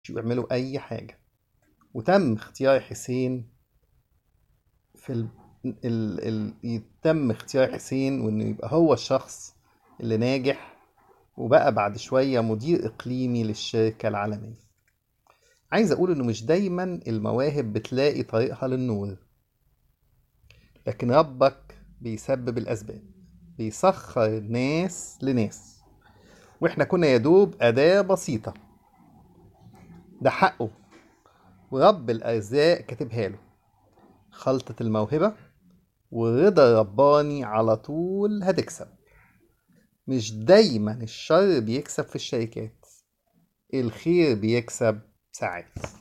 يعملوا أي حاجة وتم اختيار حسين في ال... ال... ال... يتم اختيار حسين وإنه يبقى هو الشخص اللي ناجح وبقى بعد شوية مدير إقليمي للشركة العالمية عايز أقول إنه مش دايما المواهب بتلاقي طريقها للنور لكن ربك بيسبب الأسباب بيسخر ناس لناس وإحنا كنا يدوب أداة بسيطة ده حقه ورب الأرزاق كاتبها له خلطة الموهبة والرضا الرباني على طول هتكسب مش دايما الشر بيكسب في الشركات الخير بيكسب ساعات